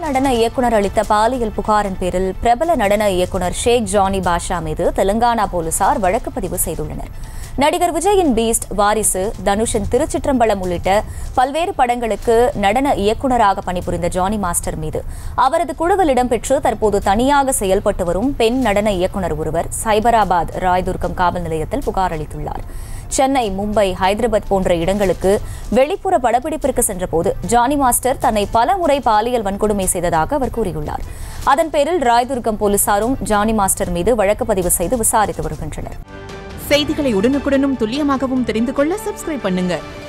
நடன இயக்குனர் அளித்த பாலியல் புகாரின் பேரில் பிரபல நடன இயக்குனர் ஷேக் ஜானி பாஷா மீது தெலுங்கானா போலீசார் வழக்கு பதிவு செய்துள்ளனர் நடிகர் விஜயின் பீஸ்ட் வாரிசு தனுஷின் திருச்சிற்றம்பலம் உள்ளிட்ட பல்வேறு படங்களுக்கு நடன இயக்குனராக பணிபுரிந்த ஜானி மாஸ்டர் மீது அவரது குழுவில் இடம்பெற்று தற்போது தனியாக செயல்பட்டு வரும் பெண் நடன இயக்குனர் ஒருவர் சைபராபாத் ராய்துர்கம் காவல் நிலையத்தில் புகார் அளித்துள்ளார் சென்னை மும்பை ஹைதராபாத் போன்ற இடங்களுக்கு வெளிப்புற படப்பிடிப்பிற்கு சென்றபோது ஜானி மாஸ்டர் தன்னை பல முறை பாலியல் வன்கொடுமை செய்ததாக அவர் கூறியுள்ளார் அதன் பேரில் ராய்துர்கம் போலீசாரும் ஜானி மாஸ்டர் மீது வழக்கு பதிவு செய்து விசாரித்து வருகின்றனர் செய்திகளை உடனுக்குடனும் துல்லியமாகவும் தெரிந்து கொள்ள சப்ஸ்கிரைப் பண்ணுங்க